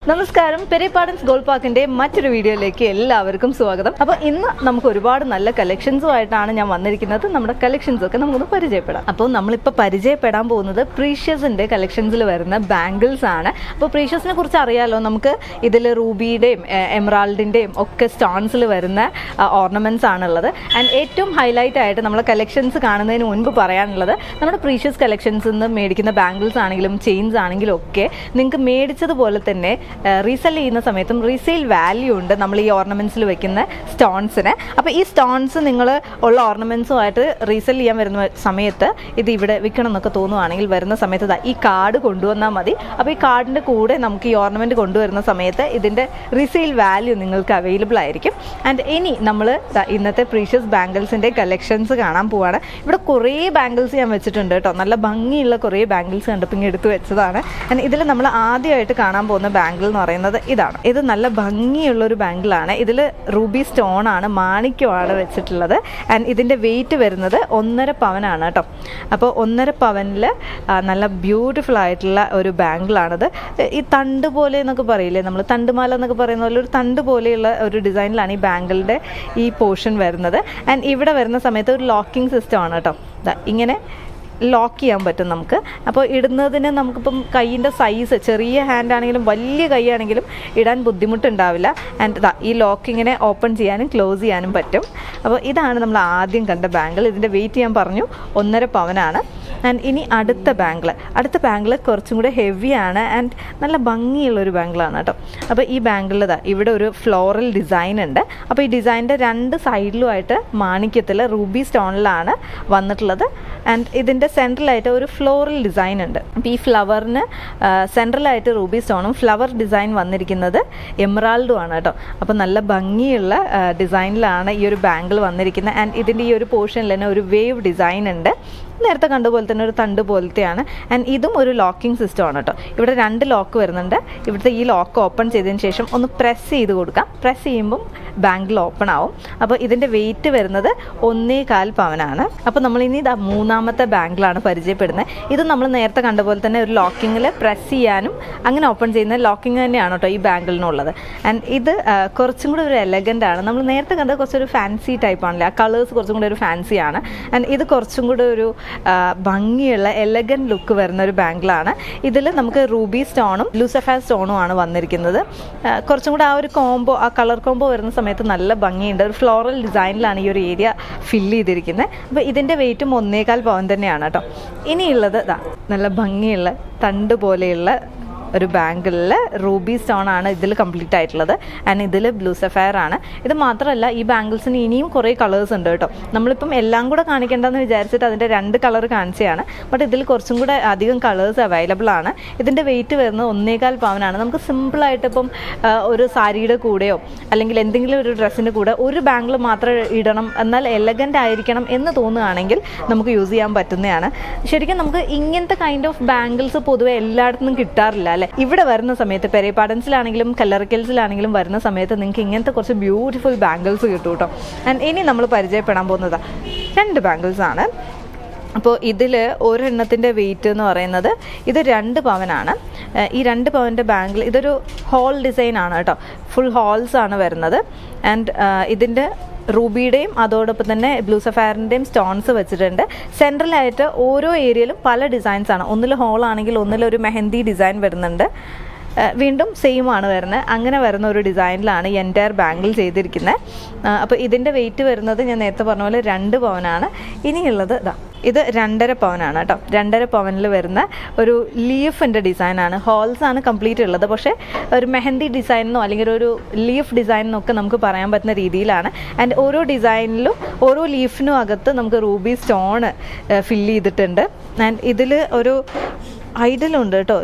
നമസ്കാരം പെരിപ്പാടൻസ് ഗോൾഡ് പാർക്കിന്റെ മറ്റൊരു വീഡിയോയിലേക്ക് എല്ലാവർക്കും സ്വാഗതം അപ്പോൾ ഇന്ന് നമുക്ക് ഒരുപാട് നല്ല കളക്ഷൻസുമായിട്ടാണ് ഞാൻ വന്നിരിക്കുന്നത് നമ്മുടെ കളക്ഷൻസ് ഒക്കെ നമുക്കൊന്ന് പരിചയപ്പെടാം അപ്പോൾ നമ്മളിപ്പോൾ പരിചയപ്പെടാൻ പോകുന്നത് പ്രീഷ്യസിന്റെ കളക്ഷൻസിൽ വരുന്ന ബാംഗിൾസ് ആണ് അപ്പോൾ പ്രീഷ്യസിനെ കുറിച്ച് അറിയാലോ നമുക്ക് ഇതിൽ റൂബിയുടെയും എമറാൾഡിന്റെയും ഒക്കെ സ്റ്റോൺസിൽ വരുന്ന ഓർണമെന്റ്സ് ആണുള്ളത് ആൻഡ് ഏറ്റവും ഹൈലൈറ്റ് ആയിട്ട് നമ്മളെ കളക്ഷൻസ് കാണുന്നതിന് മുൻപ് പറയാനുള്ളത് നമ്മുടെ പ്രീഷ്യസ് കളക്ഷൻസ് നിന്ന് മേടിക്കുന്ന ബാംഗിൾസ് ആണെങ്കിലും ചെയിൻസ് ആണെങ്കിലും ഒക്കെ നിങ്ങൾക്ക് മേടിച്ചതുപോലെ തന്നെ റീസെൽ ചെയ്യുന്ന സമയത്തും റീസെയിൽ വാല്യൂ ഉണ്ട് നമ്മൾ ഈ ഓർണമെന്റ്സിൽ വെക്കുന്ന സ്റ്റോൺസിന് അപ്പോൾ ഈ സ്റ്റോൺസ് നിങ്ങൾ ഉള്ള ഓർണമെന്റ്സുമായിട്ട് റീസെൽ ചെയ്യാൻ വരുന്ന സമയത്ത് ഇത് ഇവിടെ വിൽക്കണം എന്നൊക്കെ തോന്നുവാണെങ്കിൽ വരുന്ന സമയത്ത് ദാ ഈ കാർഡ് കൊണ്ടുവന്നാൽ മതി അപ്പോൾ ഈ കാർഡിൻ്റെ കൂടെ നമുക്ക് ഈ ഓർണമെന്റ് കൊണ്ടുവരുന്ന സമയത്ത് ഇതിൻ്റെ റീസെയിൽ വാല്യൂ നിങ്ങൾക്ക് അവൈലബിൾ ആയിരിക്കും ആൻഡ് ഇനി നമ്മൾ ഇന്നത്തെ പ്രീഷ്യസ് ബാംഗിൾസിൻ്റെ കളക്ഷൻസ് കാണാൻ പോവാണ് ഇവിടെ കുറേ ബാംഗിൾസ് ഞാൻ വെച്ചിട്ടുണ്ട് കേട്ടോ നല്ല ഭംഗിയുള്ള കുറേ ബാംഗിൾസ് കണ്ടപ്പോൾ ഇങ്ങനെ എടുത്ത് വെച്ചതാണ് ആൻഡ് ഇതിൽ നമ്മൾ ആദ്യമായിട്ട് കാണാൻ പോകുന്ന ബാംഗിൾ എന്ന് പറയുന്നത് ഇതാണ് ഇത് നല്ല ഭംഗിയുള്ള ഒരു ബാംഗിളാണ് ഇതിൽ റൂബി സ്റ്റോൺ ആണ് മാണിക്യമാണ് വെച്ചിട്ടുള്ളത് ആൻഡ് ഇതിൻ്റെ വെയിറ്റ് വരുന്നത് ഒന്നര പവനാണ് കേട്ടോ അപ്പോൾ ഒന്നര പവനിൽ നല്ല ബ്യൂട്ടിഫുൾ ആയിട്ടുള്ള ഒരു ബാംഗിളാണിത് ഈ തണ്ട് പോലെ എന്നൊക്കെ പറയില്ലേ നമ്മൾ തണ്ടുമാല എന്നൊക്കെ പറയുന്ന പോലെ ഒരു തണ്ട് പോലെയുള്ള ഒരു ഡിസൈനിലാണ് ഈ ബാംഗിളിൻ്റെ ഈ പോർഷൻ വരുന്നത് ആൻഡ് ഇവിടെ വരുന്ന സമയത്ത് ഒരു ലോക്കിംഗ് സിസ്റ്റം ആണ് കേട്ടോ ദാ ഇങ്ങനെ ലോക്ക് ചെയ്യാൻ പറ്റും നമുക്ക് അപ്പോൾ ഇടുന്നതിന് നമുക്കിപ്പം കൈയിൻ്റെ സൈസ് ചെറിയ ഹാൻഡ് ആണെങ്കിലും വലിയ കൈ ആണെങ്കിലും ഇടാൻ ബുദ്ധിമുട്ടുണ്ടാവില്ല ആൻഡ് ഇതാ ഈ ലോക്ക് ഇങ്ങനെ ഓപ്പൺ ചെയ്യാനും ക്ലോസ് ചെയ്യാനും പറ്റും അപ്പോൾ ഇതാണ് നമ്മൾ ആദ്യം കണ്ട ബാങ്കിൾ ഇതിൻ്റെ വെയിറ്റ് ഞാൻ പറഞ്ഞു ഒന്നര പവനാണ് ആൻഡ് ഇനി അടുത്ത ബാങ്കിൾ അടുത്ത ബാങ്കിൾ കുറച്ചും കൂടെ ഹെവിയാണ് ആൻഡ് നല്ല ഭംഗിയുള്ള ഒരു ബാങ്കിളാണ് കേട്ടോ അപ്പോൾ ഈ ബാങ്കിൾ ഇതാ ഇവിടെ ഒരു ഫ്ലോറൽ ഡിസൈൻ ഉണ്ട് അപ്പോൾ ഈ ഡിസൈനിൻ്റെ രണ്ട് സൈഡിലുമായിട്ട് മാണിക്യത്തിൽ റൂബി സ്റ്റോണിലാണ് വന്നിട്ടുള്ളത് ആൻഡ് ഇതിൻ്റെ സെൻട്രലായിട്ട് ഒരു ഫ്ലോറൽ ഡിസൈൻ ഉണ്ട് അപ്പോൾ ഈ ഫ്ലവറിന് സെൻട്രലായിട്ട് റൂബി സ്റ്റോണും ഫ്ലവർ ഡിസൈൻ വന്നിരിക്കുന്നത് എമറാൾഡും ആണ് കേട്ടോ അപ്പോൾ നല്ല ഭംഗിയുള്ള ഡിസൈനിലാണ് ഈ ഒരു ബാങ്കിൾ വന്നിരിക്കുന്നത് ആൻഡ് ഇതിൻ്റെ ഈ ഒരു പോർഷനിൽ തന്നെ ഒരു വേവ് ഡിസൈൻ ഉണ്ട് നേരത്തെ കണ്ടുപോലെ തന്നെ ഒരു തണ്ട് പോലത്തെയാണ് ആൻഡ് ഇതും ഒരു ലോക്കിംഗ് സിസ്റ്റം ആണ് കേട്ടോ ഇവിടെ രണ്ട് ലോക്ക് വരുന്നുണ്ട് ഇവിടുത്തെ ഈ ലോക്ക് ഓപ്പൺ ചെയ്തതിന് ശേഷം ഒന്ന് പ്രസ് ചെയ്ത് കൊടുക്കാം പ്രസ് ചെയ്യുമ്പം ബാങ്കിൽ ഓപ്പൺ ആവും അപ്പോൾ ഇതിൻ്റെ വെയിറ്റ് വരുന്നത് ഒന്നേ കാൽ പവനാണ് അപ്പോൾ നമ്മൾ ഇനി ഇതാ മൂന്നാമത്തെ ബാങ്കിലാണ് പരിചയപ്പെടുന്നത് ഇത് നമ്മൾ നേരത്തെ കണ്ട പോലെ തന്നെ ഒരു ലോക്കിങ്ങിൽ പ്രസ് ചെയ്യാനും അങ്ങനെ ഓപ്പൺ ചെയ്യുന്ന ലോക്കിംഗ് തന്നെയാണ് കേട്ടോ ഈ ബാങ്കിളിനുള്ളത് ആൻഡ് ഇത് കുറച്ചും കൂടെ ഒരു എലഗൻ്റ് ആണ് നമ്മൾ നേരത്തെ കണ്ടത് കുറച്ചൊരു ഫാൻസി ടൈപ്പ് ആണല്ലേ ആ കളേഴ്സ് കുറച്ചും കൂടെ ഒരു ഫാൻസി ആണ് ആൻഡ് ഇത് കുറച്ചും കൂടെ ഒരു ഭംഗിയുള്ള എലഗൻ ലുക്ക് വരുന്ന ഒരു ബാങ്കിളാണ് ഇതിൽ നമുക്ക് റൂബി സ്റ്റോണും ലൂസഫാ സ്റ്റോണും ആണ് വന്നിരിക്കുന്നത് കുറച്ചും കൂടെ ആ ഒരു കോംബോ ആ കളർ കോംബോ വരുന്ന സമയത്ത് നല്ല ഭംഗിയുണ്ട് ഒരു ഫ്ലോറൽ ഡിസൈനിലാണ് ഈ ഒരു ഏരിയ ഫില്ല് ചെയ്തിരിക്കുന്നത് അപ്പോൾ ഇതിൻ്റെ വെയിറ്റും ഒന്നേകാൽ പവൻ തന്നെയാണ് കേട്ടോ ഇനിയുള്ളത് ഇതാ നല്ല ഭംഗിയുള്ള തണ്ട് പോലെയുള്ള ഒരു ബാങ്കിളിൽ റൂബി സ്റ്റോൺ ആണ് ഇതിൽ കംപ്ലീറ്റ് ആയിട്ടുള്ളത് ആൻഡ് ഇതിൽ ബ്ലൂ സഫയർ ആണ് ഇത് മാത്രമല്ല ഈ ബാംഗിൾസിന് ഇനിയും കുറേ കളേഴ്സ് ഉണ്ട് കേട്ടോ നമ്മളിപ്പം എല്ലാം കൂടെ കാണിക്കേണ്ടതെന്ന് വിചാരിച്ചിട്ട് അതിൻ്റെ രണ്ട് കളർ കാണിച്ചതാണ് ബട്ട് ഇതിൽ കുറച്ചും കൂടെ അധികം കളേഴ്സ് അവൈലബിൾ ആണ് ഇതിൻ്റെ വെയിറ്റ് വരുന്നത് ഒന്നേകാൽ പവനാണ് നമുക്ക് സിമ്പിളായിട്ട് ഇപ്പം ഒരു സാരിയുടെ കൂടെയോ അല്ലെങ്കിൽ എന്തെങ്കിലും ഒരു ഡ്രസ്സിൻ്റെ കൂടെ ഒരു ബാംഗിൾ മാത്രം ഇടണം എന്നാൽ എലഗൻ്റ് ആയിരിക്കണം എന്ന് തോന്നുകയാണെങ്കിൽ നമുക്ക് യൂസ് ചെയ്യാൻ പറ്റുന്നതാണ് ശരിക്കും നമുക്ക് ഇങ്ങനത്തെ കൈൻഡ് ഓഫ് ബാംഗിൾസ് പൊതുവെ എല്ലായിടത്തും കിട്ടാറില്ല അല്ലേ ഇവിടെ വരുന്ന സമയത്ത് പെരേപാടൻസിലാണെങ്കിലും കല്ലറക്കൽസിലാണെങ്കിലും വരുന്ന സമയത്ത് നിങ്ങൾക്ക് ഇങ്ങനത്തെ കുറച്ച് ബ്യൂട്ടിഫുൾ ബാംഗിൾസ് കിട്ടും കേട്ടോ ആൻഡ് ഇനി നമ്മൾ പരിചയപ്പെടാൻ പോകുന്നത് രണ്ട് ബാംഗിൾസ് ആണ് അപ്പോൾ ഇതിൽ ഒരെണ്ണത്തിൻ്റെ വെയിറ്റ് എന്ന് പറയുന്നത് ഇത് രണ്ട് പവനാണ് ഈ രണ്ട് പവൻ്റെ ബാങ്കിൽ ഇതൊരു ഹോൾ ഡിസൈൻ ആണ് കേട്ടോ ഫുൾ ഹോൾസ് ആണ് വരുന്നത് ആൻഡ് ഇതിൻ്റെ റൂബിയുടെയും അതോടൊപ്പം തന്നെ ബ്ലൂ സഫയറിൻ്റെയും സ്റ്റോൺസ് വെച്ചിട്ടുണ്ട് സെൻട്രലായിട്ട് ഓരോ ഏരിയയിലും പല ഡിസൈൻസ് ആണ് ഒന്നിൽ ഹോൾ ആണെങ്കിൽ ഒന്നിൽ ഒരു മെഹന്തി ഡിസൈൻ വരുന്നുണ്ട് വീണ്ടും സെയിം ആണ് വരുന്നത് അങ്ങനെ വരുന്ന ഒരു ഡിസൈനിലാണ് ഈ എൻറ്റയർ ബാങ്കിൾ ചെയ്തിരിക്കുന്നത് അപ്പോൾ ഇതിൻ്റെ വെയിറ്റ് വരുന്നത് ഞാൻ നേരത്തെ പറഞ്ഞ പോലെ രണ്ട് പവനാണ് ഇനിയുള്ളത് ഇതാ ഇത് രണ്ടര പവനാണ് കേട്ടോ രണ്ടര പവനിൽ വരുന്ന ഒരു ലീഫിൻ്റെ ഡിസൈനാണ് ഹോൾസ് ആണ് കംപ്ലീറ്റ് ഉള്ളത് പക്ഷേ ഒരു മെഹന്തി ഡിസൈനെന്നോ അല്ലെങ്കിൽ ഒരു ലീഫ് ഡിസൈനെന്നോ ഒക്കെ നമുക്ക് പറയാൻ പറ്റുന്ന രീതിയിലാണ് ആൻഡ് ഓരോ ഡിസൈനിലും ഓരോ ലീഫിനും അകത്ത് നമുക്ക് റൂബി സ്റ്റോൺ ഫില്ല് ചെയ്തിട്ടുണ്ട് ആൻഡ് ഇതിൽ ഒരു ഐഡലുണ്ട് കേട്ടോ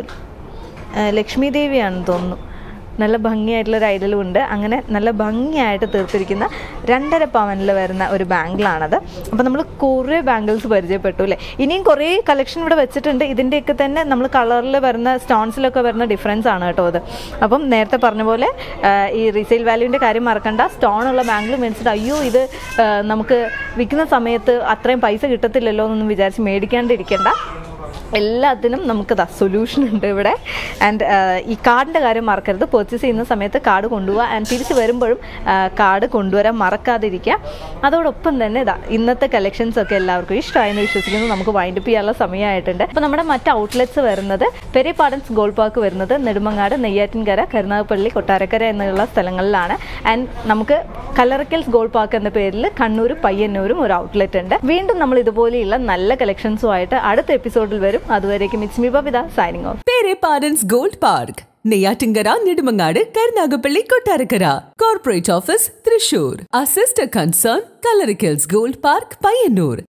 ലക്ഷ്മി ദേവിയാണെന്ന് തോന്നുന്നു നല്ല ഭംഗിയായിട്ടുള്ള ഒരു ഐഡലും ഉണ്ട് അങ്ങനെ നല്ല ഭംഗിയായിട്ട് തീർത്തിരിക്കുന്ന രണ്ടര പവനിൽ വരുന്ന ഒരു ബാങ്കിളാണത് അപ്പോൾ നമ്മൾ കുറേ ബാങ്കിൾസ് പരിചയപ്പെട്ടു അല്ലേ ഇനിയും കുറേ കളക്ഷൻ ഇവിടെ വെച്ചിട്ടുണ്ട് ഇതിൻ്റെയൊക്കെ തന്നെ നമ്മൾ കളറിൽ വരുന്ന സ്റ്റോൺസിലൊക്കെ വരുന്ന ഡിഫറൻസ് ആണ് കേട്ടോ അത് അപ്പം നേരത്തെ പറഞ്ഞ പോലെ ഈ റീസെയിൽ വാല്യൂവിൻ്റെ കാര്യം മറക്കണ്ട സ്റ്റോൺ ഉള്ള ബാങ്കിൽ മേടിച്ചിട്ട് അയ്യോ ഇത് നമുക്ക് വിൽക്കുന്ന സമയത്ത് അത്രയും പൈസ കിട്ടത്തില്ലല്ലോ എന്നൊന്നും വിചാരിച്ച് മേടിക്കാണ്ടിരിക്കേണ്ട എല്ലാത്തിനും നമുക്ക് സൊല്യൂഷൻ ഉണ്ട് ഇവിടെ ആൻഡ് ഈ കാർഡിൻ്റെ കാര്യം മറക്കരുത് പർച്ചേസ് ചെയ്യുന്ന സമയത്ത് കാർഡ് കൊണ്ടുപോകുക ആൻഡ് തിരിച്ച് വരുമ്പോഴും കാർഡ് കൊണ്ടുവരാൻ മറക്കാതിരിക്കുക അതോടൊപ്പം തന്നെ ഇതാ ഇന്നത്തെ കളക്ഷൻസ് ഒക്കെ എല്ലാവർക്കും ഇഷ്ടമായെന്ന് വിശ്വസിക്കുന്നു നമുക്ക് വൈൻഡപ്പ് ചെയ്യാനുള്ള സമയമായിട്ടുണ്ട് അപ്പോൾ നമ്മുടെ മറ്റ് ഔട്ട്ലെറ്റ്സ് വരുന്നത് പെരിപ്പാടൻസ് ഗോൾഡ് പാർക്ക് വരുന്നത് നെടുമങ്ങാട് നെയ്യാറ്റിൻകര കരുനാഗപ്പള്ളി കൊട്ടാരക്കര എന്നുള്ള സ്ഥലങ്ങളിലാണ് ആൻഡ് നമുക്ക് കലറക്കൽസ് ഗോൾഡ് പാർക്ക് എന്ന പേരിൽ കണ്ണൂർ പയ്യന്നൂരും ഒരു ഔട്ട്ലെറ്റ് ഉണ്ട് വീണ്ടും നമ്മൾ ഇതുപോലെയുള്ള നല്ല കളക്ഷൻസുമായിട്ട് അടുത്ത എപ്പിസോഡിൽ വരും അതുവരേക്കും it's me Babitha signing off പേരെ പാരൻസ് gold park Neyyattinkara Nedumangad Karunagappally Kottarakkara corporate office Thrissur assistant concern Kalarickals gold park Payyanur